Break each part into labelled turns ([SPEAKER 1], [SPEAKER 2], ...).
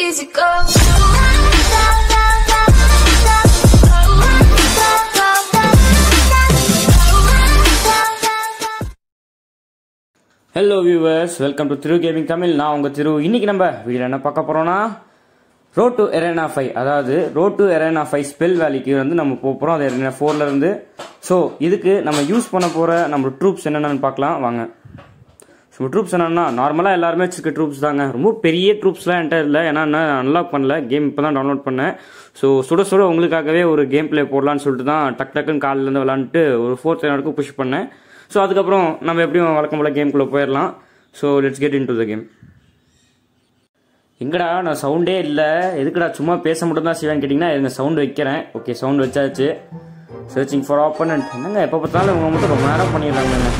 [SPEAKER 1] easy go.
[SPEAKER 2] Hello viewers welcome to Thiru gaming Tamil நான் உங்கள் திரு இன்னைக்கு நம்ம வீடியோ என்ன பார்க்க போகிறோம்னா ரோட் டு எரேனா ஃபைவ் அதாவது road to arena five spell வேலிக்கு வந்து நம்ம போக போகிறோம் அது எரேனா ஃபோரில் இருந்து ஸோ இதுக்கு நம்ம யூஸ் பண்ண போகிற நம்ம ட்ரூப்ஸ் என்னென்னு பார்க்கலாம் வாங்க ஸோ ட்ரூப்ஸ் என்னன்னா நார்மலாக எல்லாருமே வச்சுருக்க ட்ரூப்ஸ் தாங்க ரொம்ப பெரிய ட்ரூப்ஸ்லாம் என்கிட்ட இல்லை ஏன்னா நான் அன்லாக் பண்ணல கேம் இப்போ தான் டவுன்லோட் பண்ணேன் ஸோ சுட சுட உங்களுக்காகவே ஒரு கேம் ப்ளே போடலான்னு சொல்லிட்டு தான் டக் டக்குன்னு காலிலேருந்து விளாண்டுட்டு ஒரு ஃபோர்த் வரைக்கும் புஷ் பண்ணேன் ஸோ அதுக்கப்புறம் நம்ம எப்படியும் வழக்கம் போல் கேம்குள்ளே போயிடலாம் so let's get into the game எங்கடா நான் சவுண்டே இல்லை எதுக்குடா சும்மா பேச மட்டும் தான் செய்வேன்னு கேட்டிங்கன்னா எங்க சவுண்ட் வைக்கிறேன் ஓகே சவுண்ட் வச்சாச்சு சர்ச்சிங் ஃபார் ஆப்பனண்ட் என்னங்க எப்போ பார்த்தாலும் இவங்க மட்டும் ரொம்ப நேரம் பண்ணிடுறாங்க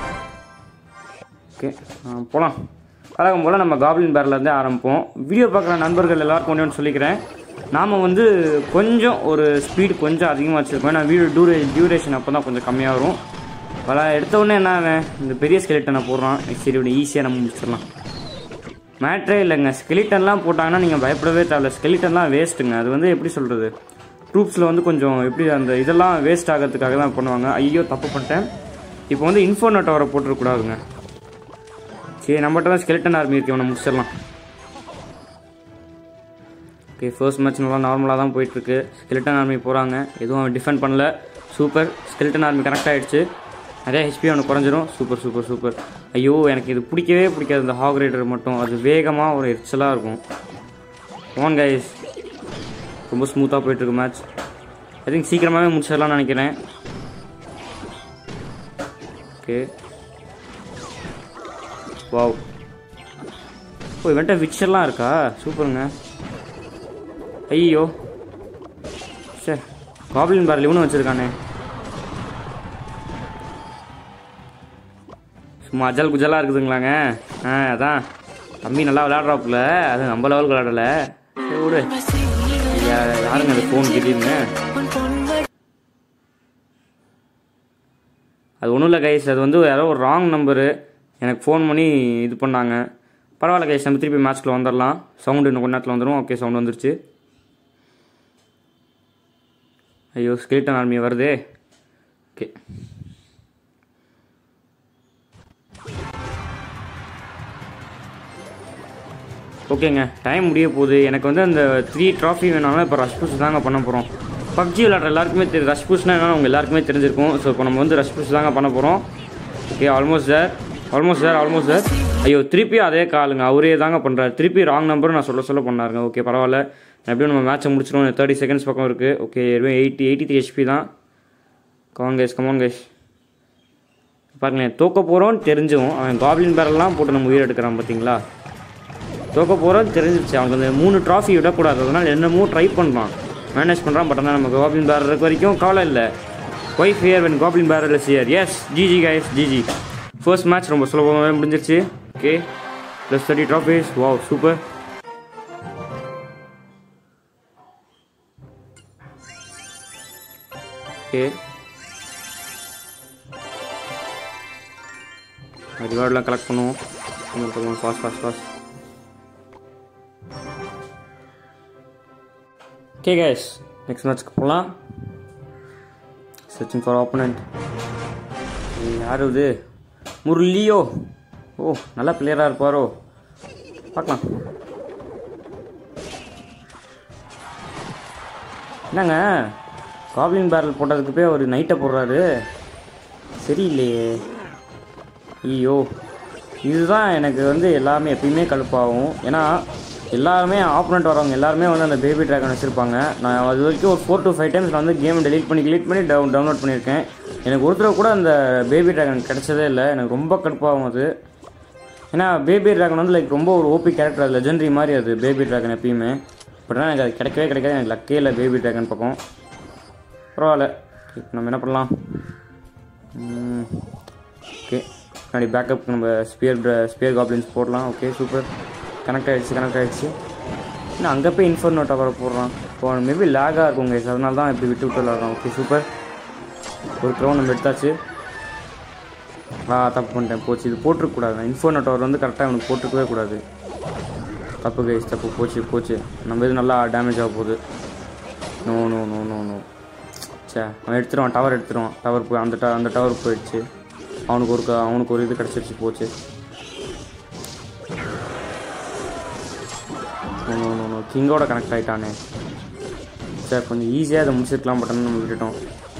[SPEAKER 2] ஓகே போகலாம் வழக்கம் போல் நம்ம காப்ளின் பேர்லேருந்தே ஆரம்பிப்போம் வீடியோ பார்க்குற நண்பர்கள் எல்லாருக்கும் ஒன்று ஒன்று சொல்லிக்கிறேன் நாம் வந்து கொஞ்சம் ஒரு ஸ்பீடு கொஞ்சம் அதிகமாக வச்சுருக்கோம் ஏன்னா வீடியோ டூரே டியூரேஷன் அப்போ தான் கொஞ்சம் கம்மியாக வரும் பல எடுத்த உடனே என்ன அவன் இந்த பெரிய ஸ்கெலிட்டனை போடுறான் சரி இப்படி ஈஸியாக நம்ம முடிச்சிடலாம் மேட்ரே இல்லைங்க ஸ்கெலிட்டன்லாம் போட்டாங்கன்னா நீங்கள் பயப்படவே தேவையில்ல ஸ்கெலிட்டன்லாம் வேஸ்ட்டுங்க அது வந்து எப்படி சொல்கிறது ட்ரூப்ஸில் வந்து கொஞ்சம் எப்படி அந்த இதெல்லாம் வேஸ்ட் ஆகிறதுக்காக தான் பண்ணுவாங்க ஐயோ தப்பு பண்ணிட்டேன் இப்போ வந்து இன்ஃபோனோ டவரை போட்டுறக்கூடாதுங்க சரி நம்மகிட்ட தான் ஸ்கெலிட்டன் ஆர்மி இருக்கு இவனை முடிச்சிடலாம் ஓகே ஃபர்ஸ்ட் மேட்ச் நல்லா நார்மலாக தான் போயிட்டுருக்கு ஸ்கெலிட்டன் ஆர்மி போகிறாங்க எதுவும் அவன் டிஃபெண்ட் பண்ணல சூப்பர் ஸ்கெலிட்டன் ஆர்மி கனெக்ட் ஆகிடுச்சு நிறைய ஹெச்பி அவனுக்கு குறைஞ்சிரும் சூப்பர் சூப்பர் சூப்பர் ஐயோ எனக்கு இது பிடிக்கவே பிடிக்காது இந்த ஹாக் ரைடர் மட்டும் அது வேகமாக ஒரு எரிச்சலாக இருக்கும் ஓன் கைஸ் ரொம்ப ஸ்மூத்தாக போயிட்டுருக்கு மேட்ச் ஐ திங்க் சீக்கிரமாகவே முடிச்சிடலாம்னு நினைக்கிறேன் ஓகே வாவ் ஓ இவன்ட்ட விச்சர்லாம் இருக்கா சூப்பருங்க ஐயோ சே காப்ளின் பாரில் இவனும் வச்சுருக்கானே சும்மா அஜல் குஜலாக இருக்குதுங்களாங்க ஆ அதான் தம்பி நல்லா விளையாடுறாப்புல அது நம்ம லெவலுக்கு விளையாடல சரி விடு ஐயா, யாருங்க அது ஃபோன் திடீர்னு அது ஒன்றும் இல்லை கைஸ் அது வந்து யாரோ ஒரு ராங் நம்பரு எனக்கு ஃபோன் பண்ணி இது பண்ணாங்க பரவாயில்ல கைஸ் நம்ம திருப்பி மேட்ச்க்குள்ள வந்துடலாம் சவுண்டு இன்னும் கொஞ்ச நேரத்தில் வந்துடும் ஓகே சவுண்ட் வந்துருச்சு ஐயோ ஸ்கெலிட்டன் ஆர்மி வருதே ஓகே ஓகேங்க டைம் முடிய போகுது எனக்கு வந்து அந்த த்ரீ ட்ராஃபி வேணாலும் இப்போ ரஷ் புஷ் தாங்க பண்ண போகிறோம் பப்ஜி விளாட்ற எல்லாருக்குமே தெரியும் ரஷ் புஷ்னா என்னன்னு உங்க எல்லாருக்குமே தெரிஞ்சிருக்கும் ஸோ இப்போ நம்ம வந்து ரஷ் புஷ் தாங்க பண்ண போகிறோம் okay almost sir almost sir almost sir ஐயோ திருப்பியும் அதே காலுங்க அவரே தாங்க பண்ணுறாரு திருப்பி ராங் நம்பர் நான் சொல்ல சொல்ல பண்ணாருங்க ஓகே பரவாயில்ல எப்படியும் நம்ம மேட்சை முடிச்சிடும் தேர்ட்டி செகண்ட்ஸ் பக்கம் இருக்குது okay eighty eighty three HP தான் கமான் கைஸ் கமான் கைஸ் பாருங்களேன் தோக்க போகிறோன்னு தெரிஞ்சும் அவன் காப்ளின் பேரெல்லாம் போட்டு நம்ம உயிர் எடுக்கிறான் பார்த்தீங்களா தோக்க போகிறோம் தெரிஞ்சிருச்சு அவனுக்கு அந்த மூணு ட்ராஃபி விடக்கூடாது அதனால் என்னமோ ட்ரை பண்ணுறான் மேனேஜ் பண்ணுறான் பட் ஆனால் நம்ம காப்ளின் பேர் இருக்க வரைக்கும் கவலை இல்லை why fear when goblin barrel is here yes GG guys GG first match ரொம்ப சுலபமாகவே முடிஞ்சிருச்சு okay plus thirty trophies wow super okay ரிவார்ட்லாம் கலெக்ட் பண்ணுவோம் fast fast fast okay guys next மேட்ச்க்கு போகலாம் சர்ச்சிங் ஃபார் ஆப்போனண்ட் யார் இது முரளியோ ஓ நல்ல பிளேயராக இருப்பாரோ பார்க்கலாம் என்னங்க காப்ளின் பேரல் போட்டதுக்கு போய் அவர் நைட்டை போடுறாரு சரியில்லையே ஐயோ இதுதான் எனக்கு வந்து எல்லாமே எப்பயுமே கடுப்பாகும் ஏன்னா எல்லாருமே ஆப்போனண்ட் வரவங்க எல்லாருமே வந்து அந்த பேபி ட்ராகன் வச்சுருப்பாங்க நான் அது வரைக்கும் ஒரு ஃபோர் டு ஃபைவ் டைம்ஸ் நான் வந்து கேமை டெலீட் பண்ணி கிளிக் பண்ணி டவுன் டவுன்லோட் பண்ணியிருக்கேன் எனக்கு ஒரு தடவை கூட அந்த பேபி ட்ராகன் கிடைச்சதே இல்லை எனக்கு ரொம்ப கடுப்பாகும் அது ஏன்னா பேபி ட்ராகன் வந்து லைக் ரொம்ப ஒரு ஓபி கேரக்டர் அது லெஜெண்டரி மாதிரி அது பேபி ட்ராகன் எப்பயுமே பட் ஆனால் எனக்கு அது கிடைக்கவே கிடைக்காது எனக்கு லக்கே இல்லை பேபி ட்ராகன் பக்கம் பரவாயில்ல இப்போ நம்ம என்ன பண்ணலாம் ஓகே முன்னாடி பேக்கப் நம்ம ஸ்பியர் ஸ்பியர் காப்ளின்ஸ் போடலாம் ஓகே சூப்பர் கனெக்ட் ஆகிடுச்சு கனெக்ட் ஆகிடுச்சு இன்னும் அங்கே போய் இன்ஃபர்னோ டவரை போடுறான் இப்போ மேபி லேகாக இருக்கும் கைஸ் அதனால தான் இப்படி விட்டு விட்டு விளாட்றான் ஓகே சூப்பர் ஒரு க்ரௌண்ட் நம்ம எடுத்தாச்சு ஆ தப்பு பண்ணிட்டேன் போச்சு இது போட்டிருக்கக்கூடாது இன்ஃபோனோ டவர் வந்து கரெக்டாக அவனுக்கு போட்டிருக்கவே கூடாது தப்பு கைஸ் தப்பு போச்சு போச்சு நம்ம இது நல்லா டேமேஜ் ஆக போகுது no no no no no சே அவன் எடுத்துருவான் டவர் எடுத்துருவான் டவர் போய் அந்த ட- அந்த டவர் போயிடுச்சு அவனுக்கு ஒரு க- அவனுக்கு ஒரு இது கிடச்சிருச்சு போச்சு நோ நோ நோ நோ கிங்கோட கனெக்ட் ஆகிட்டானே சார் கொஞ்சம் ஈஸியாக அதை முடிச்சிருக்கலாம் பட் நம்ம விட்டுட்டோம்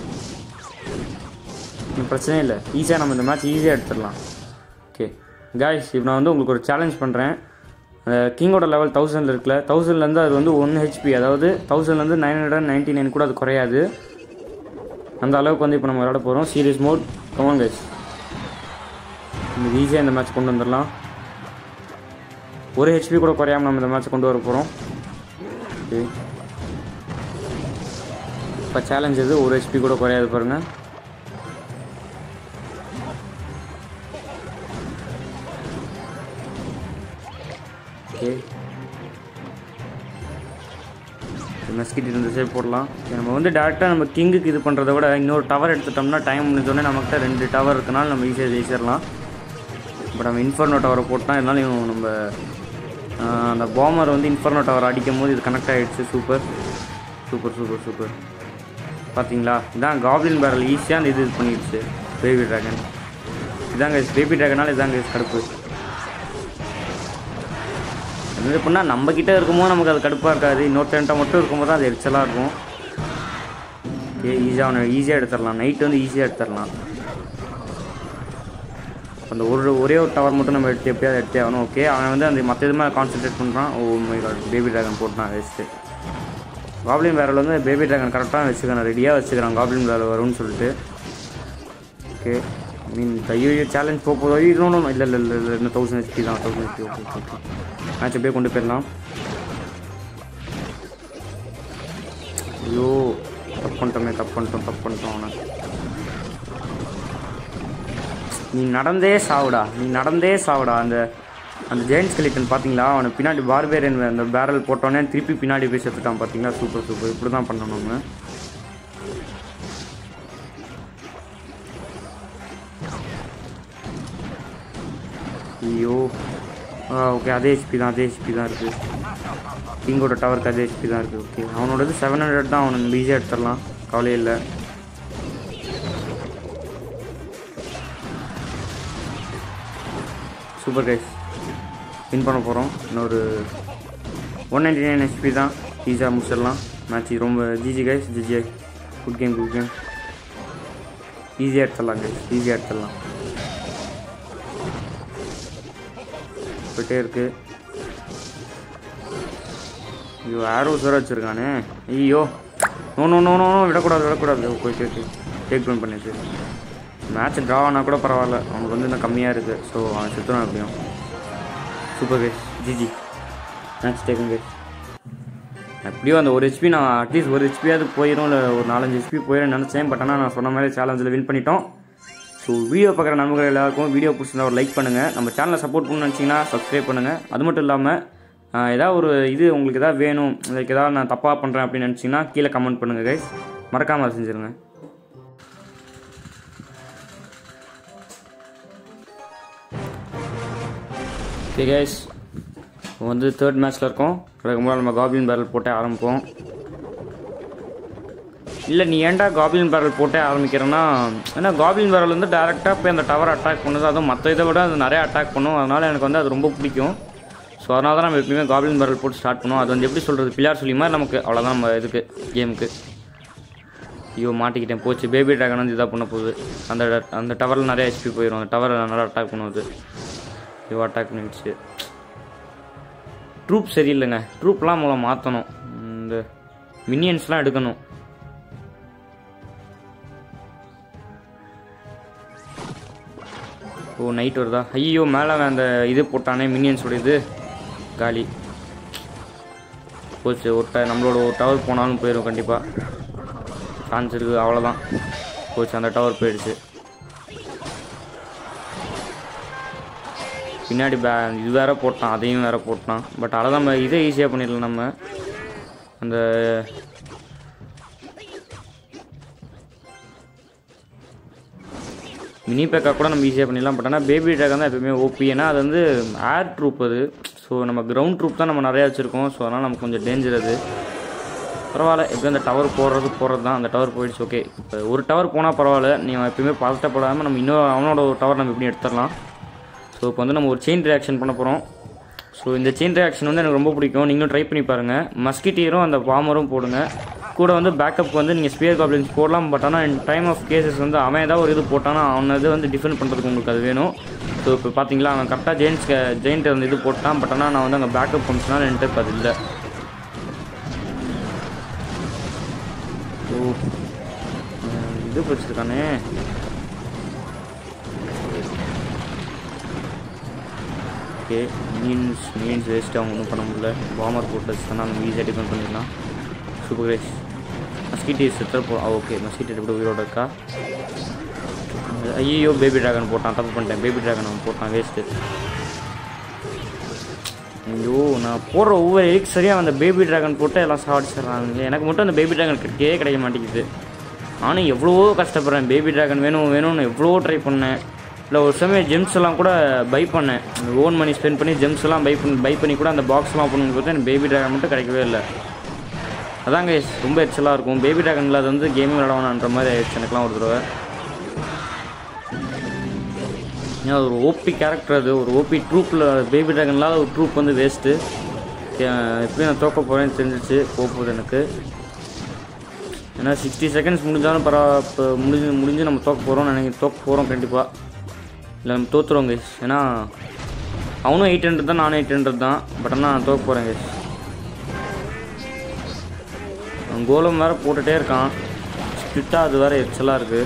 [SPEAKER 2] ஒன்றும் பிரச்சனையே இல்லை ஈஸியாக நம்ம இந்த மேட்ச் ஈஸியாக எடுத்துடலாம் ஓகே காய்ஸ் இப்போ நான் வந்து உங்களுக்கு ஒரு சேலஞ்ச் பண்ணுறேன் கிங்கோட லெவல் தௌசண்டில் இருக்குல்ல தௌசண்ட்லேருந்து அது வந்து ஒன் ஹெச்பி அதாவது தௌசண்ட்லேருந்து நைன் ஹண்ட்ரட் நைன்ட்டி நைன் கூட அது குறையாது அந்த அளவுக்கு வந்து இப்போ நம்ம விளாட போகிறோம் சீரியஸ் மோட் கமான் கைஸ் இந்த ஈஸியாக இந்த மேட்ச் கொண்டு வந்துடலாம் ஒரு ஹெச்பி கூட குறையாம நம்ம இந்த மேட்ச் கொண்டு வர போகிறோம் ஓகே இப்போ சேலஞ்ச் இது ஒரு ஹெச்பி கூட குறையாது பாருங்கள் ஓகே மெஸ்கிட் இந்த சைடு போடலாம் Okay, நம்ம வந்து டேரெக்டாக நம்ம கிங்குக்கு இது பண்ணுறத விட இன்னொரு டவர் எடுத்துட்டோம்னா டைம் முடிஞ்சோடனே நம்மக்கிட்ட ரெண்டு டவர் இருக்கனால நம்ம ஈஸியாக ஜெயிச்சிடலாம் இப்போ நம்ம இன்ஃபர்னோ டவரை போட்டால் இருந்தாலும் நம்ம ஆஹ், அந்த பாமர் வந்து இன்ஃபர்னோ டவர் அடிக்கும் போது இது கனெக்ட் ஆகிடுச்சு சூப்பர் சூப்பர் சூப்பர் சூப்பர் பார்த்தீங்களா இதான் காப்ளின் பேரல் ஈஸியாக அந்த இது இது பண்ணிடுச்சு பேபி ட்ராகன் இதாங்க பேபி ட்ராகனால இதாங்க கடுப்பு அது எப்படின்னா நம்ம கிட்ட இருக்கும்போது நமக்கு அது கடுப்பாக இருக்காது இன்னொருத்தன்ட்ட மட்டும் இருக்கும்போது தான் அது எரிச்சலாக இருக்கும் ஓகே ஈஸியாக அவனை ஈஸியாக எடுத்துடலாம் நைட்டு வந்து ஈஸியாக எடுத்துடலாம் அந்த ஒரு ஒரே ஒரு டவர் மட்டும் நம்ம எடுத்து எப்படியாவது எடுத்தே ஆகணும் ஓகே அவன் வந்து அந்த மற்ற இது மேலே கான்சென்ட்ரேட் பண்ணுறான் oh my god baby dragon போட்டான் வேஸ்ட்டு காப்ளின் பேரல் வந்து பேபி ட்ராகன் கரெக்டாக வச்சுக்கிறான் ரெடியாக வச்சுக்கிறான் காப்ளின் பேரல் வரும்னு சொல்லிட்டு ஓகே மீன் ஐயோ சேலஞ்ச் போக போதும் ஐயோ இன்னும் இல்லை இல்லை இல்லை இல்லை இன்னும் தௌசண்ட் ஹெச்பி தான் thousand HP okay okay match அப்படியே கொண்டு போயிடலாம் ஐயோ தப்பு பண்ணிட்டோமே தப்பு பண்ணிட்டோம் தப்பு பண்ணிட்டோம் அவனை நீ நடந்தே சாவுடா நீ நடந்தே சாவுடா அந்த அந்த ஜெயின்ஸ் கலிட்டன் பார்த்தீங்களா அவனை பின்னாடி பார்பேரியன் அந்த பேரல் போட்டோன்னே திருப்பி பின்னாடி போய் செத்துட்டான் பார்த்தீங்களா சூப்பர் சூப்பர் இப்படி தான் பண்ணணும் நம்ம ஐயோ ஆ ஓகே அதே ஹெச்பி தான் அதே ஹெச்பி தான் இருக்குது கிங்கோட டவருக்கு அதே ஹெச்பி தான் இருக்குது ஓகே அவனோடது செவன் ஹண்ட்ரட் தான் அவனை ஈஸியாக எடுத்துடலாம் கவலையே இல்லை சூப்பர் கைஸ் வின் பண்ண போகிறோம் இன்னொரு ஒன் நைன்டி நைன் ஹெச்பி தான் ஈஸியாக முடிச்சிடலாம் மேட்ச் ரொம்ப GG guys GG good game good game ஈஸியாக எடுத்துடலாம் கைஸ் ஈஸியாக எடுத்துடலாம் போயிட்டே இருக்கு ஐயோ ஆரோஸ் வேறு வச்சுருக்கானே ஐயோ no no no no no விடக்கூடாது விடக்கூடாது போயிட்டு இருக்கு டேக் டவுன் பண்ணிட்டு மேட்ச் ட்ரா ஆனால் கூட பரவாயில்ல அவனுக்கு வந்து இன்னும் கம்மியாக இருக்குது ஸோ அவன் செத்துறான் எப்படியும் super case GG match taken case எப்படியும் அந்த ஒரு ஹெச்பி நான் அட்லீஸ்ட் ஒரு ஹெச்பியாவது போயிடும் இல்லை ஒரு நாலஞ்சு ஹெச்பி போயிடும் நினச்சேன் பட் ஆனால் நான் சொன்ன மாதிரி சேலஞ்சில் வின் பண்ணிட்டோம் ஸோ வீடியோ பார்க்குற நண்பர்கள் எல்லாருக்கும் வீடியோ பிடிச்சிருந்தா ஒரு லைக் பண்ணுங்கள் நம்ம சேனலை சப்போர்ட் பண்ணணும்னு நினச்சிங்கன்னா சப்ஸ்கிரைப் பண்ணுங்கள் அது மட்டும் இல்லாமல் ஏதாவது ஒரு இது உங்களுக்கு எதாவது வேணும் லைக் ஏதாவது நான் தப்பாக பண்ணுறேன் அப்படின்னு நினச்சிங்கன்னா கீழே கமெண்ட் பண்ணுங்கள் கைஸ் மறக்காமல் அதை செஞ்சுருங்க ஓகே கைஸ் இப்போ வந்து தேர்ட் மேட்ச்சில் இருக்கோம் அதுக்கு முன்னாடி நம்ம காப்ளின் பேரல் போட்டே ஆரம்பிப்போம் இல்லை நீ ஏன்டா காப்ளின் பேரல் போட்டே ஆரம்பிக்கிறேன்னா ஏன்னா காப்ளின் பேரல் வந்து டேரெக்டாக போய் அந்த டவர் அட்டாக் பண்ணுது அதுவும் மற்ற இதை விட அது நிறைய அட்டாக் பண்ணும் அதனால் எனக்கு வந்து அது ரொம்ப பிடிக்கும் ஸோ அதனால தான் நம்ம எப்பயுமே காப்ளின் பேரல் போட்டு ஸ்டார்ட் பண்ணுவோம் அது வந்து எப்படி சொல்கிறது பிள்ளையார் சொல்லி மாதிரி நமக்கு அவ்வளோதான் நம்ம இதுக்கு கேமுக்கு ஐயோ மாட்டிக்கிட்டேன் போச்சு பேபி ட்ராகன் வந்து இதாக பண்ண போகுது அந்த அந்த டவரில் நிறைய ஹெச்பி போயிடும் அந்த டவர் நல்லா அட்டாக் பண்ணுவது ஐயோ அட்டாக் பண்ணிடுச்சு ட்ரூப் சரியில்லைங்க ட்ரூப்லாம் மூலம் மாற்றணும் இந்த மினியன்ஸ்லாம் எடுக்கணும் ஓ நைட் வருதா ஐயோ மேலே அந்த இது போட்டானே மினியன்ஸோட இது காலி போச்சு ஒரு ட நம்மளோட ஒரு டவர் போனாலும் போயிடும் கண்டிப்பாக சான்ஸ் இருக்குது அவ்வளோதான் போச்சு அந்த டவர் போயிடுச்சு பின்னாடி பே இது வேற போட்டான் அதையும் வேற போட்டான் பட் அதை நம்ம இதை ஈஸியாக பண்ணிடலாம் நம்ம அந்த மினி பேக்கா கூட நம்ம ஈஸியாக பண்ணிடலாம் பட் ஆனால் பேபி ட்ராகன் தான் எப்பயுமே ஓபி ஏன்னா அது வந்து ஏர் ட்ரூப் அது ஸோ ஸோ நம்ம கிரவுண்ட் ட்ரூப் தான் நம்ம நிறையா வச்சுருக்கோம் ஸோ அதனால் நமக்கு கொஞ்சம் டேஞ்சர் அது பரவாயில்ல எப்படி அந்த டவர் போடுறது போகிறது தான் அந்த டவர் போயிடுச்சு ஓகே இப்போ ஒரு டவர் போனால் பரவாயில்ல நீங்கள் எப்பயுமே பதட்டப்படாமல் நம்ம இன்னொரு அவனோட ஒரு டவர் நம்ம எப்படி எடுத்துடலாம் ஸோ இப்போ வந்து நம்ம ஒரு செயின் ரியாக்ஷன் பண்ண போகிறோம் ஸோ இந்த செயின் ரியாக்ஷன் வந்து எனக்கு ரொம்ப பிடிக்கும் நீங்களும் ட்ரை பண்ணி பாருங்கள் மஸ்கிட்டியரும் அந்த பாமரும் போடுங்க கூட வந்து பேக்கப் வந்து நீங்கள் ஸ்பியர் காப்ளின்ஸ் போடலாம் பட் ஆனால் இன் டைம் ஆஃப் கேசஸ் வந்து அவன் ஏதாவது ஒரு இது போட்டானா அவனை இது வந்து டிஃபெண்ட் பண்ணுறதுக்கு உங்களுக்கு அது வேணும் ஸோ இப்போ பார்த்தீங்களா அவன் கரெக்டாக ஜெயின்ஸ் ஜெயின்ட் அந்த இது போட்டான் பட் ஆனால் நான் வந்து அங்கே பேக்கப் பண்ணிச்சுனால என்கிட்ட இப்போ அது இல்லை ஓ அஹ் இது வச்சுருக்கானே ஓகே மீன்ஸ் மீன்ஸ் வேஸ்ட் அவங்க ஒன்றும் பண்ண முடியல பாமர் போட்டு வச்சுனா நம்ம ஈஸியாக டிஃபெண்ட் பண்ணிடலாம் சூப்பர் கிரேஸ் மஸ்கிட்டி செத்துற போ ஓகே மஸ்கிட்டி எப்படி உயிரோட இருக்கா ஐயோ பேபி ட்ராகன் போட்டான் தப்பு பண்ணிட்டேன் பேபி ட்ராகன் அவன் போட்டான் வேஸ்ட்டு ஐயோ நான் போடுற ஒவ்வொரு எலிக் சரியாக அந்த பேபி ட்ராகன் போட்டு எல்லாம் சாடிச்சிடுறாங்க எனக்கு மட்டும் அந்த பேபி ட்ராகன் கிடைக்கவே கிடைக்க மாட்டேங்குது நானும் எவ்வளவோ கஷ்டப்படுறேன் பேபி ட்ராகன் வேணும் வேணும்னு எவ்வளவோ ட்ரை பண்ணேன் இல்லை ஒரு சமயம் ஜெம்ஸ் எல்லாம் கூட பை பண்ணேன் ஓன் மணி ஸ்பெண்ட் பண்ணி ஜெம்ஸ் எல்லாம் பை பண்ணி பை பண்ணி கூட அந்த பாக்ஸ்லாம் பண்ணுன்னு பார்த்தா எனக்கு பேபி ட்ராகன் மட்டும் கிடைக்கவே இல்லை அதாங்க ரொம்ப எச்சலாக இருக்கும் பேபி ட்ராகன் இல்லாத வந்து கேமிங் விளாடவானான்ற மாதிரி ஆயிடுச்சு எனக்குலாம் ஒரு தடவை ஏன்னா அது ஒரு ஓபி கேரக்டர் அது ஒரு ஓபி ட்ரூப்பில் பேபி ட்ராகன் இல்லாத ஒரு ட்ரூப் வந்து வேஸ்ட்டு எப்படி நான் தோக்க போகிறேன்னு தெரிஞ்சிச்சு போக போகுது எனக்கு ஏன்னா சிக்ஸ்டி செகண்ட்ஸ் முடிஞ்சாலும் பரவா இப்போ முடிஞ்சு முடிஞ்சு நம்ம தோக்க போகிறோம் நினைக்க தோக்க போகிறோம் கண்டிப்பாக இல்லை நம்ம தோற்றுறோம் கைஸ் ஏன்னா அவனும் எயிட் ஹண்ட்ரட் தான் நானும் எயிட் ஹண்ட்ரட் தான் பட் ஆனால் நான் தோக்க போகிறேன் கைஸ் அவன் கோலம் வேறு போட்டுகிட்டே இருக்கான் ஸ்பிட்டாக அது வேறு எச்சலாக இருக்குது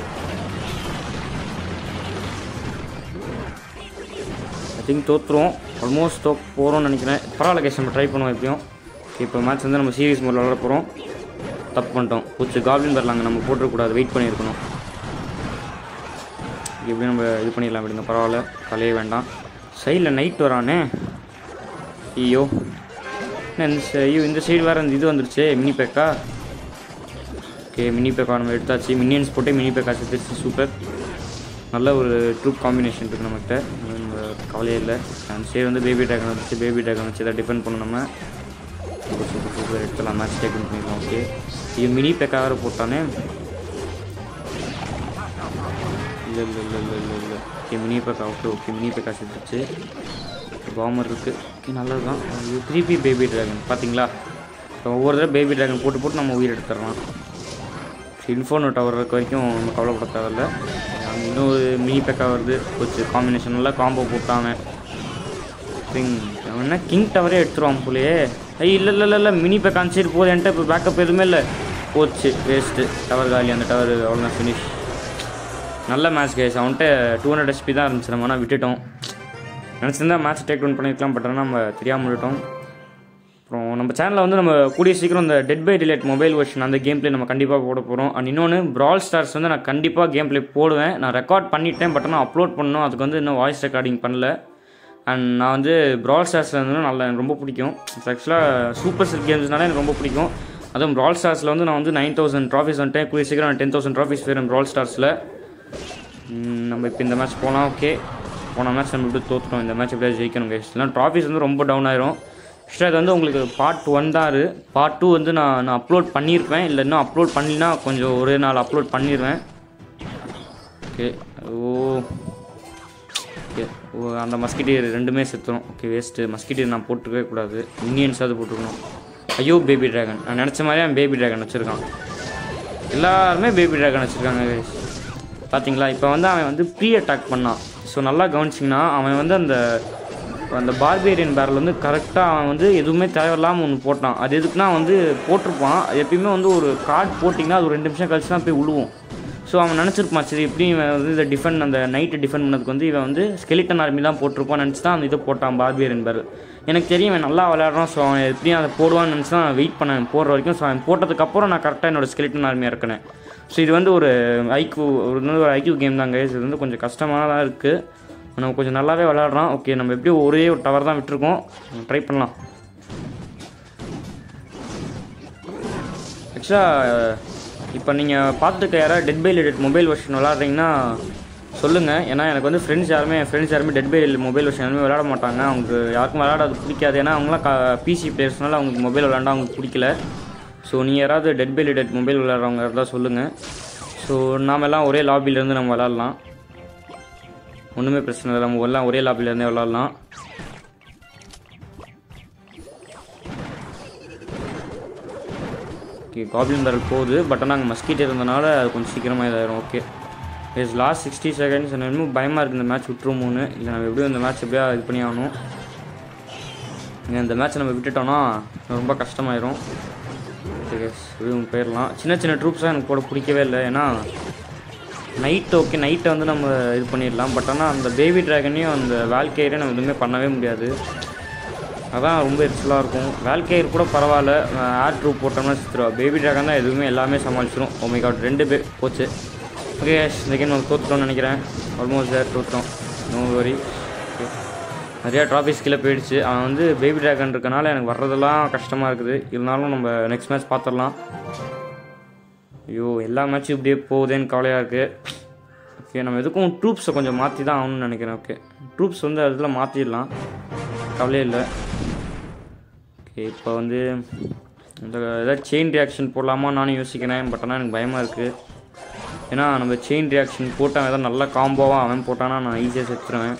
[SPEAKER 2] ஐ திங்க் தோற்றுருவோம் ஆல்மோஸ்ட் தோக்க போகிறோம்னு நினைக்கிறேன் பரவாயில்ல கேஸ் நம்ம ட்ரை பண்ணுவோம் எப்பயும் இப்போ மேட்ச் வந்து நம்ம சீரியஸ் மோடில் விளாட போகிறோம் தப்பு பண்ணிட்டோம் பூச்சி காப்ளின் வரலாங்க நம்ம போட்டுறக்கூடாது வெயிட் பண்ணியிருக்கணும் எப்படி நம்ம இது பண்ணிடலாம் விடுங்க பரவாயில்ல தலையே வேண்டாம் சைடில் நைட் வரானே ஐயோ என்ன இந்த சை- ஐயோ இந்த சைடு வேறு இந்த இது வந்துருச்சு மினி பேக்கா ஓகே மினி பேக்கா நம்ம எடுத்தாச்சு மினியன்ஸ் போட்டு மினி பேக்கா சேர்த்துச்சு சூப்பர் நல்ல ஒரு ட்ரூப் காம்பினேஷன் இருக்குது நம்மகிட்ட அது நம்ம கவலையே இல்லை அந்த சைடு வந்து பேபி ட்ராகன் வந்துச்சு பேபி ட்ராகன் வச்சு எதாவது டிஃபெண்ட் பண்ணணும் நம்ம சூப்பர் சூப்பர் சூப்பர் எடுத்துலாம் மேட்ச் டேக் பண்ணிக்கலாம் ஓகே இது மினி பேக்கா வேறு போட்டானே இல்லை இல்லை இல்லை இல்லை இல்லை இல்லை ஓகே மினி பேக்கா ஓகே ஓகே மினி பேக்கா சேர்த்துச்சு பாமர் இருக்குது ஓகே நல்லது தான் இது த்ரீ பேபி ட்ராகன் பார்த்தீங்களா இப்போ ஒவ்வொரு தடவை பேபி ட்ராகன் போட்டு போட்டு நம்ம உயிர் எடுத்துடலாம் இன்ஃபோனோ டவர் இருக்க வரைக்கும் நம்ம கவலைப்பட தேவையில்ல அங்கே இன்னொரு மினி பேக்கா வருது கொஞ்சம் காம்பினேஷன் நல்லா காம்போ போட்டாங்க கிங் அவன் என்ன கிங் டவரே எடுத்துருவான் போலயே ஐய் இல்லை இல்லை இல்லை இல்லை மினி பேக் அந்த சைடு போகுது என்கிட்ட இப்போ பேக்கப் எதுவுமே இல்லை போச்சு வேஸ்ட்டு டவர் காலி அந்த டவர் அவ்வளோதான் ஃபினிஷ் நல்ல மேட்ச் கேஸ் அவன்கிட்ட டூ ஹண்ட்ரட் எஸ்பி தான் இருந்துச்சு நம்ம ஆனால் விட்டுட்டோம் நினச்சிருந்தா மேட்ச் டேக் டவுன் பண்ணிருக்கலாம் பட் ஆனால் நம்ம தெரியாமல் விட்டுட்டோம் அப்புறம் நம்ம சேனலில் வந்து நம்ம கூடிய சீக்கிரம் இந்த dead by daylight mobile version அந்த கேம் பிளே நம்ம கண்டிப்பாக போட போகிறோம் அண்ட் இன்னொன்று ப்ரால் ஸ்டார்ஸ் வந்து நான் கண்டிப்பாக கேம் பிளே போடுவேன் நான் ரெக்கார்ட் பண்ணிட்டேன் பட் ஆனால் அப்லோட் பண்ணணும் அதுக்கு வந்து இன்னும் வாய்ஸ் ரெக்கார்டிங் பண்ணல அண்ட் நான் வந்து ப்ரால் ஸ்டார்ஸில் வந்து நல்லா எனக்கு ரொம்ப பிடிக்கும் ஆக்சுவலாக சூப்பர் செல் கேம்ஸ்னாலே எனக்கு ரொம்ப பிடிக்கும் அதுவும் ப்ரால் ஸ்டார்ஸில் வந்து நான் வந்து நைன் தௌசண்ட் ட்ராஃபிஸ் வந்துட்டேன் கூடிய சீக்கிரம் டென் தௌசண்ட் ட்ராஃபிஸ் வேறு ப்ரால் ஸ்டார்ஸில் நம்ம இப்போ இந்த மேட்ச் போகலாம் ஓகே போன மேட்ச் நம்ம இப்படி தோற்றுட்டோம் இந்த மேட்ச் எப்படியாவது ஜெயிக்கணும் கைஸ் இல்லைனா ட்ராஃபிஸ் வந்து ரொம்ப டவுன் ஆயிரும் ஆக்சுவலாக இது வந்து உங்களுக்கு பார்ட் ஒன் தான் இது பார்ட் டூ வந்து நான் நான் அப்லோட் பண்ணியிருப்பேன் இல்லை இன்னும் அப்லோட் பண்ணலினா கொஞ்சம் ஒரே நாள் அப்லோட் பண்ணிடுவேன் ஓகே ஓ ஓகே ஓ அந்த மஸ்கிட்டீர் ரெண்டுமே செத்துரும் ஓகே வேஸ்ட்டு மஸ்கிட்டீர் நான் போட்டுக்கவே கூடாது இந்தியன்ஸாவது போட்டுக்கணும் ஐயோ பேபி ட்ராகன் நான் நினச்ச மாதிரியே அவன் பேபி ட்ராகன் வச்சுருக்கான் எல்லாருமே பேபி ட்ராகன் வச்சுருக்காங்க guys. பார்த்தீங்களா இப்போ வந்து அவன் வந்து ப்ரீ அட்டாக் பண்ணான் ஸோ நல்லா கவனிச்சிங்கன்னா அவன் வந்து அந்த அந்த பார்பேரியன் பேரல் வந்து கரெக்டாக அவன் வந்து எதுவுமே தேவையில்லாமல் ஒன்று போட்டான் அது எதுக்குன்னா வந்து போட்டிருப்பான் அது எப்பயுமே வந்து ஒரு கார்டு போட்டிங்கன்னா அது ஒரு ரெண்டு நிமிஷம் கழிச்சு தான் போய் விழுவும் ஸோ அவன் நினச்சிருப்பான் சரி எப்படி இவன் வந்து இதை டிஃபெண்ட் அந்த நைட்டை டிஃபெண்ட் பண்ணதுக்கு வந்து இவன் வந்து ஸ்கெலிட்டன் ஆர்மி தான் போட்டிருப்பான்னு நினச்சி தான் அந்த இதை போட்டான் பார்பியரன் பேரல் எனக்கு தெரியும் இவன் நல்லா விளையாடுறான் ஸோ அவன் எப்படியும் அதை போடுவான்னு நினச்சி தான் வெயிட் பண்ணேன் போடுற வரைக்கும் ஸோ அவன் போட்டதுக்கப்புறம் நான் கரெக்டாக என்னோட ஸ்கெலிட்டன் ஆர்மியாக இருக்கேன் ஸோ இது வந்து ஒரு ஐக்யூ ஒரு வந்து ஒரு ஐக்யூ கேம் தான் guys. இது வந்து கொஞ்சம் கஷ்டமானதாக இருக்குது நம்ம கொஞ்சம் நல்லாவே விளையாடுறான் ஓகே நம்ம எப்படியும் ஒரே ஒரு டவர் தான் விட்டுருக்கோம் ட்ரை பண்ணலாம் ஆக்சுவலாக இப்போ நீங்கள் பார்த்துட்டு யாராவது dead by dead mobile version விளாட்றீங்கன்னா சொல்லுங்கள் ஏன்னா எனக்கு வந்து ஃப்ரெண்ட்ஸ் யாருமே என் ஃப்ரெண்ட்ஸ் யாருமே டெட் பை மொபைல் விஷயம் யாருமே விளையாட மாட்டாங்க அவங்க யாருக்கும் விளையாடாது பிடிக்காது ஏன்னா அவங்களாம் க பிசி பிளேயர்ஸ்னால அவங்களுக்கு மொபைல் விளையாண்டா அவங்களுக்கு பிடிக்கல ஸோ நீங்கள் யாராவது டெட் பை டெட் மொபைல் விளையாடுறவங்க இருந்தால் சொல்லுங்கள் ஸோ நாம எல்லாம் ஒரே லாபிலேருந்து நம்ம விளாட்லாம் ஒன்றுமே பிரச்சனை இல்லை நம்ம எல்லாம் ஒரே லாபிலேருந்தே விளாட்லாம் ஓகே காப்ளின் பேரல் போகுது பட் ஆனால் அங்கே மஸ்கிட்டே இருந்தனால அது கொஞ்சம் சீக்கிரமாக இதாயிரும் okay is last sixty seconds எனக்கு பயமாக இருக்குது இந்த மேட்ச் விட்டுருமோன்னு இல்லை நம்ம எப்படியும் இந்த மேட்ச் எப்படியா இது பண்ணி ஆகணும் இங்க இந்த மேட்ச்சை நம்ம விட்டுட்டோம்னா ரொம்ப கஷ்டமாயிரும் ஓகே எப்படியும் போயிடலாம் சின்ன சின்ன ட்ரூப்ஸாக எனக்கு போட பிடிக்கவே இல்லை ஏன்னா நைட் ஓகே நைட்டை வந்து நம்ம இது பண்ணிடலாம் பட் ஆனால் அந்த பேபி ட்ராகனையும் அந்த வேல்கேரையும் நம்ம எதுவுமே பண்ணவே முடியாது அதான் ரொம்ப எரிச்சலாக இருக்கும் வேல்கேர் கூட பரவாயில்ல ஏர் ட்ரூப் போட்டோம்னா சித்துருவா பேபி ட்ராகன் தான் எதுவுமே எல்லாமே சமாளிச்சிடும் ஓ மை காட் ரெண்டு பே போச்சு ஓகே இந்த கேம் நம்ம தோத்துட்டோம்னு நினைக்கிறேன் ஆல்மோஸ்ட் தேர் தோத்துட்டோம் நோ வரி ஓகே நிறையா ட்ராஃபிஸ் கீழே போயிடுச்சு அவன் வந்து பேபி ட்ராகன் இருக்கனால எனக்கு வர்றதெல்லாம் கஷ்டமாக இருக்குது இருந்தாலும் நம்ம நெக்ஸ்ட் மேட்ச் பார்த்துடலாம் ஐயோ எல்லா மேட்சும் இப்படியே போகுதேன்னு கவலையாக இருக்குது ஓகே நம்ம எதுக்கும் ட்ரூப்ஸை கொஞ்சம் மாற்றி தான் ஆகணும்னு நினைக்கிறேன் ஓகே ட்ரூப்ஸ் வந்து அதில் மாற்றிடலாம் கவலையே இல்லை ஓகே இப்போ வந்து இந்த ஏதாவது செயின் ரியாக்ஷன் போடலாமா நானும் யோசிக்கிறேன் பட் ஆனால் எனக்கு பயமாக இருக்குது ஏன்னா நம்ம செயின் ரியாக்ஷன் போட்டால் ஏதாவது நல்ல காம்போவாக அவன் போட்டானா நான் ஈஸியாக செத்துருவேன்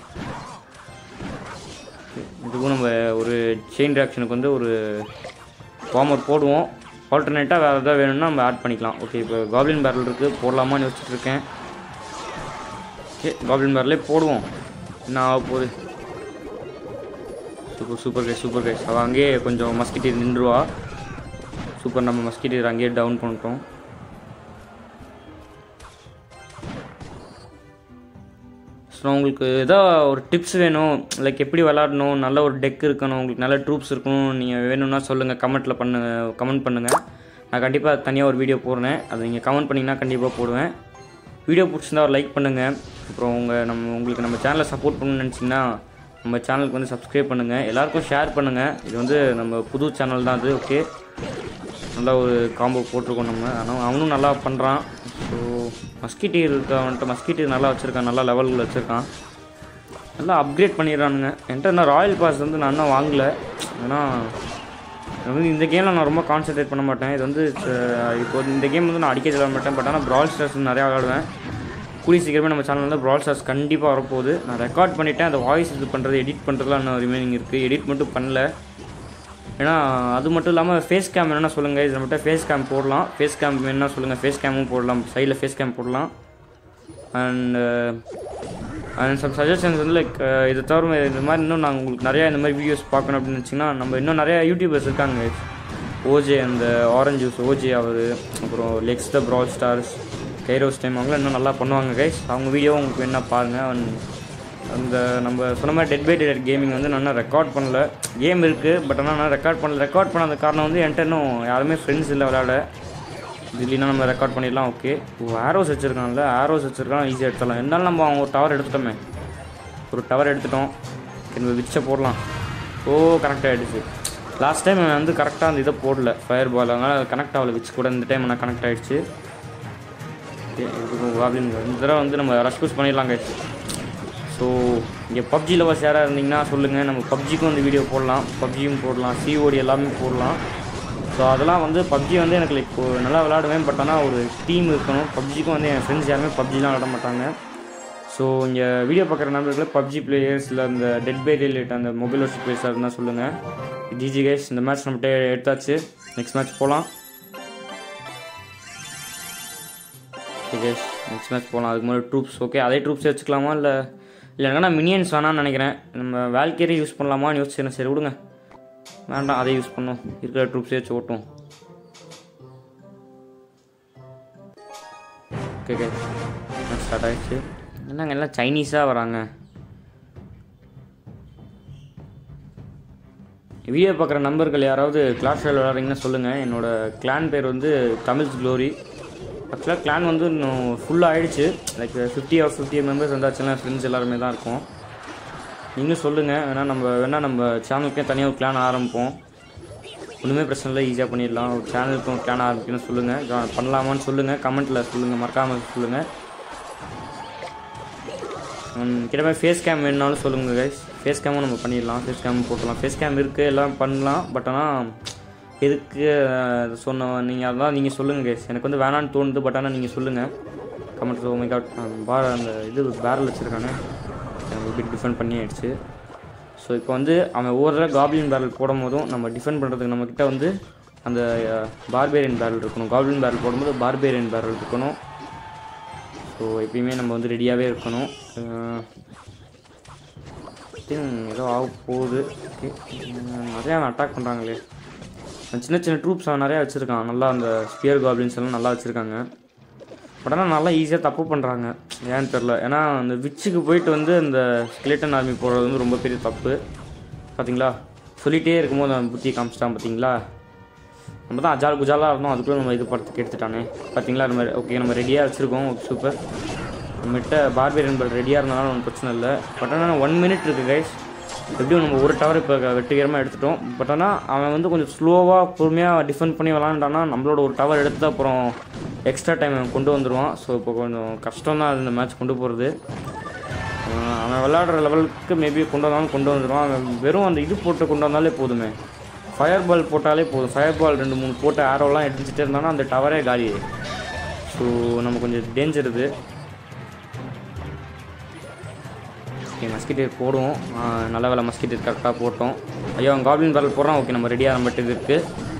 [SPEAKER 2] இதுக்கும் நம்ம ஒரு செயின் ரியாக்ஷனுக்கு வந்து ஒரு ஃபார்மர் போடுவோம் ஆல்டர்னேட்டாக வேறு எதாவது வேணும்னா நம்ம ஆட் பண்ணிக்கலாம் ஓகே இப்போ காப்ளின் பேரல் இருக்குது போடலாமான்னு யோசிச்சுட்டு இருக்கேன் ஓகே காப்ளின் பேரலே போடுவோம் என்ன ஆக போகுது super super guys super guys அவள் அங்கேயே கொஞ்சம் மஸ்கிட்டீர் நின்றுவா சூப்பர் நம்ம மஸ்கிட்டீர் அங்கேயே டவுன் பண்ணிட்டோம் ஸோ உங்களுக்கு ஏதோ ஒரு டிப்ஸ் வேணும் லைக் எப்படி விளாடணும் நல்ல ஒரு டெக் இருக்கணும் உங்களுக்கு நல்ல ட்ரூப்ஸ் இருக்கணும் நீங்கள் வேணும்னா சொல்லுங்கள் கமெண்ட்டில் பண்ணு கமெண்ட் பண்ணுங்கள் நான் கண்டிப்பாக தனியாக ஒரு வீடியோ போடுறேன் அதை நீங்கள் கமெண்ட் பண்ணிங்கன்னா கண்டிப்பாக போடுவேன் வீடியோ பிடிச்சிருந்தா ஒரு லைக் பண்ணுங்கள் அப்புறம் உங்கள் நம்ம உங்களுக்கு நம்ம சேனலை சப்போர்ட் பண்ணணும்னு நினச்சிங்கன்னா நம்ம சேனலுக்கு வந்து சப்ஸ்கிரைப் பண்ணுங்கள் எல்லாருக்கும் ஷேர் பண்ணுங்கள் இது வந்து நம்ம புது சேனல் தான் அது ஓகே நல்லா ஒரு காம்போ போட்டிருக்கோம் நம்ம ஆனால் அவனும் நல்லா பண்ணுறான் ஸோ மஸ்கிட்டீர் இருக்க வந்துட்டு மஸ்கிட்டீர் நல்லா வச்சுருக்கான் நல்லா லெவலில் வச்சுருக்கான் நல்லா அப்கிரேட் பண்ணிடுறானுங்க என்கிட்ட இன்னும் ராயல் பாஸ் வந்து நான் இன்னும் வாங்கலை ஏன்னா நான் வந்து இந்த கேமில் நான் ரொம்ப கான்சென்ட்ரேட் பண்ண மாட்டேன் இது வந்து அஹ், இப்போ இந்த கேம் வந்து நான் அடிக்க விளாட மாட்டேன் பட் ஆனால் ப்ரால் ஸ்டார்ஸ் நிறையா விளாடுவேன் கூடிய சீக்கிரமே நம்ம சேனலில் வந்து ப்ரால் ஸ்டார்ஸ் கண்டிப்பாக வரப்போகுது நான் ரெக்கார்ட் பண்ணிட்டேன் அந்த வாய்ஸ் இது பண்ணுறது எடிட் பண்ணுறதுலாம் இன்னும் ரிமைனிங் இருக்குது எடிட் மட்டும் பண்ணல ஏன்னா அது மட்டும் இல்லாமல் ஃபேஸ் கேம் வேணும்னா சொல்லுங்கள் இதில் மட்டும் ஃபேஸ் கேம் போடலாம் ஃபேஸ் கேம் வேணும்னா சொல்லுங்கள் ஃபேஸ் கேமும் போடலாம் சைடில் ஃபேஸ் கேம் போடலாம் அண்ட் அண்ட் சம் சஜஷன்ஸ் வந்து லைக் இதை தவிர இந்த மாதிரி இன்னும் நாங்கள் உங்களுக்கு நிறையா இந்த மாதிரி வீடியோஸ் பார்க்கணும் அப்படின்னு வச்சிங்கன்னா நம்ம இன்னும் நிறையா யூடியூபர்ஸ் இருக்காங்க ஓஜே அந்த ஆரஞ்சு ஜூஸ் ஓஜே அவர் அப்புறம் Lex the Brawl Stars Kairos time அவங்களாம் இன்னும் நல்லா பண்ணுவாங்க கைஸ் அவங்க வீடியோ உங்களுக்கு என்ன பாருங்கள் அண்ட் அந்த நம்ம சொன்ன மாதிரி டெட் பை டெட் கேமிங் வந்து நான் ரெக்கார்ட் பண்ணல கேம் இருக்குது பட் ஆனால் நான் ரெக்கார்ட் பண்ணல ரெக்கார்ட் பண்ணாத காரணம் வந்து என்கிட்ட இன்னும் யாருமே ஃப்ரெண்ட்ஸ் இல்லை விளையாட இது இல்லைன்னா நம்ம ரெக்கார்ட் பண்ணிடலாம் ஓகே ஆரோஸ் வச்சுருக்கான்ல ஆரோஸ் வச்சுருக்கான் ஈஸியாக எடுத்துடலாம் இருந்தாலும் நம்ம அவங்க ஒரு டவர் எடுத்துட்டோமே ஒரு டவர் எடுத்துட்டோம் நம்ம விச்சை போடலாம் ஓ கனெக்ட் ஆகிடுச்சு லாஸ்ட் டைம் வந்து கரெக்டாக அந்த இதை போடல ஃபயர் பால் அதனால் கனெக்ட் ஆகல விச் கூட இந்த டைம் நான் கனெக்ட் ஆகிடுச்சு அப்படின்னு இந்த தடவை வந்து நம்ம ரஷ் புஷ் பண்ணிடலாம் கைஸ் ஸோ இங்கே பப்ஜி லவர்ஸ் யாராக இருந்தீங்கன்னா சொல்லுங்கள் நம்ம பப்ஜிக்கும் வந்து வீடியோ போடலாம் பப்ஜியும் போடலாம் சிஓடி எல்லாமே போடலாம் ஸோ அதெல்லாம் வந்து பப்ஜி வந்து எனக்கு லைக் நல்லா விளாடுவேன் பட் ஆனால் ஒரு டீம் இருக்கணும் பப்ஜிக்கும் வந்து என் ஃப்ரெண்ட்ஸ் யாருமே பப்ஜிலாம் விளாட மாட்டாங்க ஸோ இங்கே வீடியோ பார்க்குற நண்பர்களே பப்ஜி பிளேயர்ஸ் இல்லை அந்த டெட் பை ரிலேட் அந்த மொபைல் வச்சு பிளேயர்ஸாக இருந்தால் சொல்லுங்கள் ஜிஜி கைஸ் இந்த மேட்ச் நம்மகிட்ட எடுத்தாச்சு நெக்ஸ்ட் மேட்ச் போகலாம் ஓகே கைஸ் நெக்ஸ்ட் மேட்ச் போகலாம் அதுக்கு முன்னாடி ட்ரூப்ஸ் ஓகே அதே ட்ரூப்ஸ் வச்சுக்கலாமா இல்லை இல்லைன்னா நான் மினியன்ஸ் வேணாம்னு நினைக்கிறேன் நம்ம வேல்கேரி யூஸ் பண்ணலாமான்னு யோசிச்சேன் சரி விடுங்க வேண்டாம் அதை யூஸ் பண்ணோம் இருக்கிற ட்ரூப்ஸே வச்சு ஓட்டும் ஓகே கைஸ் ஸ்டார்ட் ஆகிடுச்சு என்னங்க எல்லாம் சைனீஸாக வராங்க வீடியோ பார்க்குற நண்பர்கள் யாராவது கிளாஸ் ராயல் விளாட்றீங்கன்னா சொல்லுங்கள் என்னோடய கிளான் பேர் வந்து தமிழ்ஸ் க்ளோரி ஆக்சுவலாக கிளான் வந்து இன்னும் ஃபுல்லாக ஆயிடுச்சு like fifty or fifty members வந்தாச்சுன்னா ஃப்ரெண்ட்ஸ் எல்லாருமே தான் இருக்கும் நீங்களும் சொல்லுங்கள் வேணால் நம்ம வேணால் நம்ம சேனலுக்கே தனியாக ஒரு கிளான் ஆரம்பிப்போம் ஒன்றுமே பிரச்சனை இல்லை ஈஸியாக பண்ணிடலாம் ஒரு சேனலுக்கும் கிளான் ஆரம்பிக்கணும்னு சொல்லுங்கள் ஜா- பண்ணலாமான்னு சொல்லுங்கள் கமெண்ட்டில் சொல்லுங்கள் மறக்காமல் சொல்லுங்கள் கிட்டமே ஃபேஸ் கேம் வேணுனாலும் சொல்லுங்கள் கைஸ் ஃபேஸ் கேமும் நம்ம பண்ணிடலாம் ஃபேஸ் கேம் போட்டுடலாம் ஃபேஸ் கேம் இருக்குது எல்லாம் பண்ணலாம் பட் ஆனால் எதுக்கு அஹ், சொன்ன நீங்கள் அதான் நீங்கள் சொல்லுங்கள் கைஸ் எனக்கு வந்து வேணான்னு தோணுது பட் ஆனால் நீங்கள் சொல்லுங்கள் கமெண்ட்ஸ் ஓ மை காட் பார் அந்த இது பேரல் வச்சுருக்கானே எப்படி டிஃபெண்ட் பண்ணி ஆயிடுச்சு ஸோ இப்போ வந்து அவன் ஒவ்வொரு தடவை காப்ளின் பேரல் போடும் போதும் நம்ம டிஃபெண்ட் பண்ணுறதுக்கு நம்மக்கிட்ட வந்து அந்த பார்பேரியன் பேரல் இருக்கணும் காப்ளின் பேரல் போடும்போது பார்பேரியன் பேரல் இருக்கணும் ஸோ எப்பயுமே நம்ம வந்து ரெடியாகவே இருக்கணும் திங்க் ஏதோ ஆக போகுது ஓகே நிறையா அட்டாக் பண்ணுறாங்களே சின்ன சின்ன ட்ரூப்ஸ் அவன் நிறையா வச்சுருக்கான் நல்லா அந்த ஸ்பியர் காப்ளின்ஸ் எல்லாம் நல்லா வச்சுருக்காங்க பட் ஆனால் நல்லா ஈஸியாக தப்பு பண்ணுறாங்க ஏன்னு தெரில ஏன்னா அந்த விச்சுக்கு போயிட்டு வந்து அந்த ஸ்கெலேட்டன் ஆர்மி போடுறது வந்து ரொம்ப பெரிய தப்பு பார்த்தீங்களா சொல்லிகிட்டே இருக்கும்போது அவன் புத்தியை காமிச்சிட்டான் பார்த்தீங்களா நம்ம தான் அஜால் குஜாலாக இருந்தோம் அதுக்குள்ளே நம்ம இது படத்துக்கு எடுத்துட்டானே பார்த்தீங்களா நம்ம ஓகே நம்ம ரெடியாக வச்சுருக்கோம் சூப்பர் நம்மகிட்ட பார்பியர் என்பது ரெடியாக இருந்தாலும் ஒன்றும் பிரச்சனை இல்லை பட் ஆனால் ஒன் மினிட் இருக்குது கைஸ் எப்படியும் நம்ம ஒரு டவர் இப்போ வெற்றிகரமாக எடுத்துட்டோம் பட் ஆனால் அவன் வந்து கொஞ்சம் ஸ்லோவாக பொறுமையாக டிஃபெண்ட் பண்ணி விளாண்டானா நம்மளோட ஒரு டவர் எடுத்து அப்புறம் எக்ஸ்ட்ரா டைம் அவன் கொண்டு வந்துடுவான் ஸோ இப்போ கொஞ்சம் கஷ்டம் தான் அது இந்த மேட்ச் கொண்டு போகிறது அவன் விளையாடுற லெவலுக்கு மேபி கொண்டு வந்தாலும் கொண்டு வந்துடுவான் அவன் வெறும் அந்த இது போட்டு கொண்டு வந்தாலே போதுமே ஃபயர் பால் போட்டாலே போதும் ஃபயர் பால் ரெண்டு மூணு போட்டு ஆரோலாம் எடுத்துகிட்டே இருந்தானா அந்த டவரே காலி ஸோ நம்ம கொஞ்சம் டேஞ்சர் இது ஓகே மஸ்கிட்டேர் போடுவோம் ஆ, நல்ல வேலை மஸ்கிட்டேர் கரெக்டாக போட்டோம் ஐயோ அவன் காப்ளின் பேரல் போடுறான் ஓகே நம்ம ரெடியாக நம்ம இது இருக்குது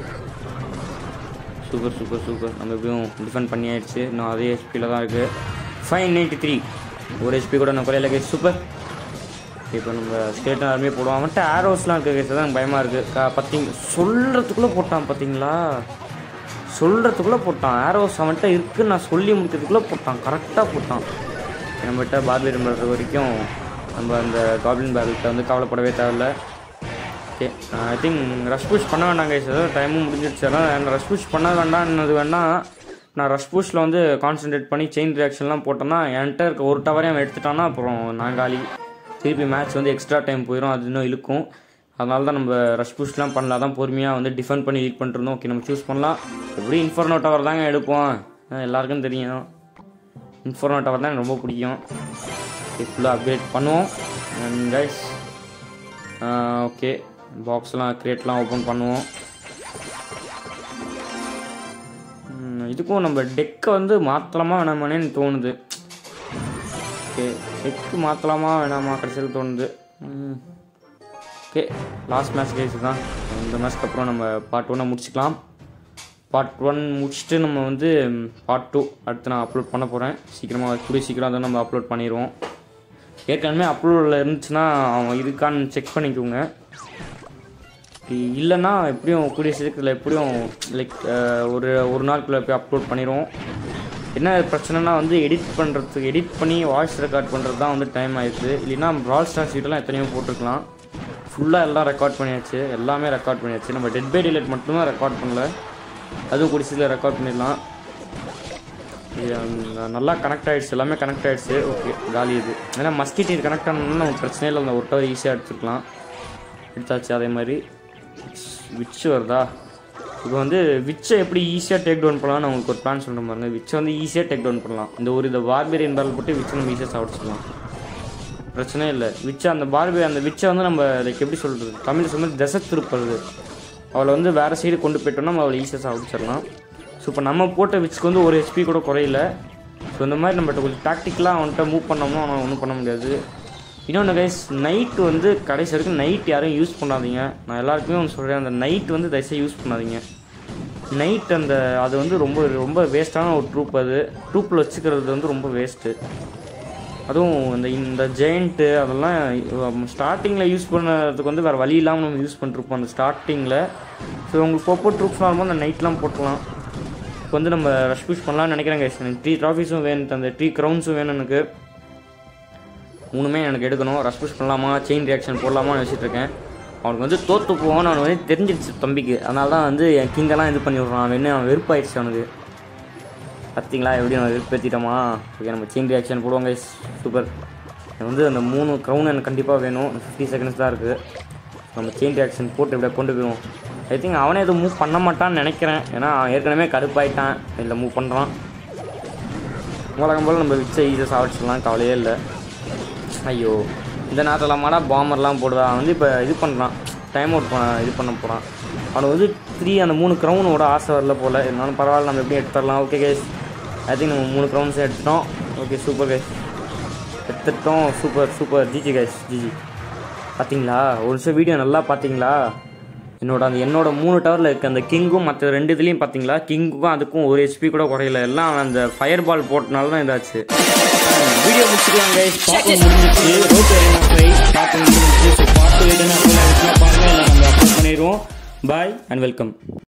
[SPEAKER 2] சூப்பர் சூப்பர் சூப்பர் நம்ம எப்படியும் டிஃபெண்ட் பண்ணி ஆயிடுச்சு இன்னும் அதே ஹெச்பியில் தான் இருக்குது ஃபைவ் நைன்ட்டி த்ரீ ஒரு ஹெச்பி கூட நான் குறையில கேஸ் சூப்பர் இப்போ நம்ம ஸ்டேட் ஆர்மியே போடுவோம் அவன்கிட்ட ஆரோஸ்லாம் இருக்க கேஸ் தான் எனக்கு பயமாக இருக்குது பார்த்தீங்க சொல்கிறதுக்குள்ளே போட்டான் பார்த்தீங்களா சொல்கிறதுக்குள்ளே போட்டான் ஆரோஸ் அவன்கிட்ட இருக்குன்னு நான் சொல்லி முடிக்கிறதுக்குள்ளே போட்டான் கரெக்டாக போட்டான் நம்மகிட்ட பார்பியர் பண்ணுற வரைக்கும் நம்ம அந்த காப்ளின் பேரல்கிட்ட வந்து கவலைப்படவே தேவையில்ல okay I think rush push பண்ண வேண்டாம் கைஸ் ஏதாவது டைமும் முடிஞ்சிருச்சு ஆனால் ரஷ் புஷ் பண்ண வேண்டாம்னது வேணா நான் ரஷ் புஷில் வந்து கான்சென்ட்ரேட் பண்ணி செயின் ரியாக்ஷன்லாம் போட்டேன்னா என்கிட்ட இருக்க ஒரு டவரையும் அவன் எடுத்துட்டான்னா அப்புறம் நான் காலி திருப்பி மேட்ச் வந்து எக்ஸ்ட்ரா டைம் போயிடும் அது இன்னும் இழுக்கும் அதனால தான் நம்ம ரஷ் புஷ்லாம் பண்ணலாம் தான் பொறுமையாக வந்து டிஃபெண்ட் பண்ணி லீட் பண்ணிருந்தோம் ஓகே நம்ம சூஸ் பண்ணலாம் எப்படி இன்ஃபர்னோ டவர் தாங்க எடுப்போம் அஹ் எல்லாருக்கும் தெரியும் இன்ஃபர்னோ டவர் தான் எனக்கு ரொம்ப பிடிக்கும் ஃபுல்லாக அப்டேட் பண்ணுவோம் அண்ட் கைஸ் ஓகே பாக்ஸ்லாம் க்ரியேட்லாம் ஓப்பன் பண்ணுவோம் ம், இதுக்கும் நம்ம டெக்கை வந்து மாற்றலாமா வேணாமானேன்னு தோணுது ஓகே டெக்கு மாற்றலாமா வேணாமா கடைசியில் தோணுது ஓகே லாஸ்ட் மேட்ச் கேஸ் தான் இந்த மேட்ச்க்கு அப்புறம் நம்ம பார்ட் ஒன்னை முடிச்சுக்கலாம் பார்ட் ஒன் முடிச்சுட்டு நம்ம வந்து பார்ட் டூ அடுத்து நான் அப்லோட் பண்ண போகிறேன் சீக்கிரமாக கூடிய சீக்கிரம் அதை நம்ம அப்லோட் பண்ணிடுவோம் ஏற்கனவே அப்லோடில் இருந்துச்சுன்னா அவன் இருக்கான்னு செக் பண்ணிக்கோங்க இ- இல்லைன்னா எப்படியும் கூடிய சீக்கிரத்தில் எப்படியும் லைக் ஒரு ஒரு நாளுக்குள்ளே போய் அப்லோட் பண்ணிடுவோம் என்ன பிரச்சனைனா வந்து எடிட் பண்ணுறதுக்கு எடிட் பண்ணி வாய்ஸ் ரெக்கார்ட் பண்ணுறது தான் வந்து டைம் ஆயிடுச்சு இல்லைன்னா ப்ரால் ஸ்டார் ஷீட்டெல்லாம் எத்தனையோ போட்டிருக்கலாம் ஃபுல்லாக எல்லாம் ரெக்கார்ட் பண்ணியாச்சு எல்லாமே ரெக்கார்ட் பண்ணியாச்சு நம்ம டெட் பை டிலேட் மட்டும்தான் ரெக்கார்ட் பண்ணல அதுவும் கூடிய சீக்கிரம் ரெக்கார்ட் பண்ணிடலாம் இது அந்த நல்லா கனெக்ட் ஆயிடுச்சு எல்லாமே கனெக்ட் ஆயிடுச்சு ஓகே காலி இது ஏன்னா மஸ்கிட்டீர் கனெக்ட் ஆனோம்னா நமக்கு பிரச்சனை இல்லை அந்த ஒரு டவர் ஈஸியாக எடுத்துக்கலாம் எடுத்தாச்சு அதே மாதிரி விச் வருதா இப்போ வந்து விச்சை எப்படி ஈஸியாக டேக் டவுன் பண்ணலாம்னு உங்களுக்கு ஒரு பிளான் சொல்கிற பாருங்க விச்சை வந்து ஈஸியாக டேக் டவுன் பண்ணலாம் இந்த ஒரு இந்த பார்பேரியன் பேரல் போட்டு விச்சை நம்ம ஈஸியாக சாப்பிடுச்சிடலாம் பிரச்சனை இல்லை விச்சை அந்த பார்பே அந்த விச்சை வந்து நம்ம லைக் எப்படி சொல்கிறது தமிழ் சொல்லும்போது திசை திருப்புறது அவளை வந்து வேறு சைடு கொண்டு போயிட்டோம்னா நம்ம அவளை ஈஸியாக சாப்பிடிச்சிடலாம் ஸோ இப்போ நம்ம போட்ட விச்சுக்கு வந்து ஒரு ஹெச்பி கூட குறையல ஸோ இந்த மாதிரி நம்மகிட்ட கொஞ்சம் டாக்டிக்கலாக அவன்கிட்ட மூவ் பண்ணோம்னா அவனை ஒன்றும் பண்ண முடியாது இன்னொன்று கைஸ் நைட் வந்து கடைசி வரைக்கும் நைட் யாரும் யூஸ் பண்ணாதீங்க நான் எல்லாருக்குமே ஒன்று சொல்கிறேன் அந்த நைட் வந்து தயவுசெய்து யூஸ் பண்ணாதீங்க நைட் அந்த அது வந்து ரொம்ப ரொம்ப வேஸ்ட்டான ஒரு ட்ரூப் அது ட்ரூப்பில் வச்சுக்கிறது வந்து ரொம்ப வேஸ்ட்டு அதுவும் இந்த இந்த ஜெயிண்ட்டு அதெல்லாம் ஸ்டார்டிங்கில் யூஸ் பண்ணுறதுக்கு வந்து வேறு வழி இல்லாமல் நம்ம யூஸ் பண்ணிருப்போம் அந்த ஸ்டார்டிங்கில் ஸோ உங்களுக்கு போப்போ ட்ரூப்ஸ் வரும்போது அந்த நைட்லாம் போட்டுக்கலாம் இப்போ வந்து நம்ம ரஷ் புஷ் பண்ணலாம்னு நினைக்கிறேன் கைஸ் எனக்கு த்ரீ ட்ராஃபிஸும் வேணும் அந்த த்ரீ க்ரௌன்ஸும் வேணும் எனக்கு மூணுமே எனக்கு எடுக்கணும் ரஷ் புஷ் பண்ணலாமா செயின் ரியாக்ஷன் போடலாமான்னு வச்சுட்டு இருக்கேன் அவனுக்கு வந்து தோற்று போவான்னு அவனுக்கு வந்து தெரிஞ்சிடுச்சு தம்பிக்கு அதனால தான் வந்து என் கிங்கெல்லாம் இது பண்ணி விட்றான் அவன் என்ன அவன் வெறுப்பாயிடுச்சு அவனுக்கு பார்த்தீங்களா எப்படி நம்ம வெறுப்பேற்றிட்டோமா ஓகே நம்ம செயின் ரியாக்ஷன் போடுவோம் கைஸ் சூப்பர் எனக்கு வந்து அந்த மூணு க்ரௌன் எனக்கு கண்டிப்பாக வேணும் ஃபிஃப்டி செகண்ட்ஸ் தான் இருக்குது நம்ம செயின் ரியாக்ஷன் போட்டு இப்படியே கொண்டு போயிடுவோம் ஐ திங்க் அவனே எதுவும் மூவ் பண்ண மாட்டான்னு நினைக்கிறேன் ஏன்னா அவன் ஏற்கனவே கடுப்பாயிட்டான் இல்லை மூவ் பண்ணுறான் வழக்கம் போல் நம்ம விச்ச ஈஸியாக சாப்பிட்ச்சிடலாம் கவலையே இல்லை ஐயோ இந்த நேரத்தில் மாடா பாம்பர்லாம் போடுவா அவன் வந்து இப்போ இது பண்ணுறான் டைம் அவுட் பண்ண இது பண்ண போகிறான் அவனுக்கு வந்து த்ரீ அந்த மூணு க்ரௌனோட ஆசை வரல போல் இருந்தாலும் பரவாயில்ல நம்ம எப்படி எடுத்துடலாம் ஓகே கேஸ் ஐ திங்க் நம்ம மூணு க்ரௌண்ட்ஸே எடுத்துட்டோம் ஓகே சூப்பர் கைஸ் எடுத்துட்டோம் super super GG guys GG பார்த்தீங்களா ஒரு நிமிஷம் வீடியோ நல்லா பார்த்தீங்களா என்னோட அந்த என்னோட மூணு டவரில் இருக்க அந்த கிங்கும் மற்ற ரெண்டு இதுலேயும் பார்த்தீங்களா கிங்குக்கும் அதுக்கும் ஒரு ஹெச்பி கூட குறையல எல்லாம் அவன் அந்த ஃபயர் பால் போட்டனால தான் இதாச்சு வீடியோ முடிச்சுக்கலாம் கைஸ் பார்க்க முடிஞ்சிச்சு ரோட் ட்ரை பார்க்க முடிஞ்சிச்சு ஸோ பார்த்து எதுனா பாருங்க இல்லை நம்ம அப்லோட் பண்ணிடுவோம் பாய் அண்ட் வெல்கம்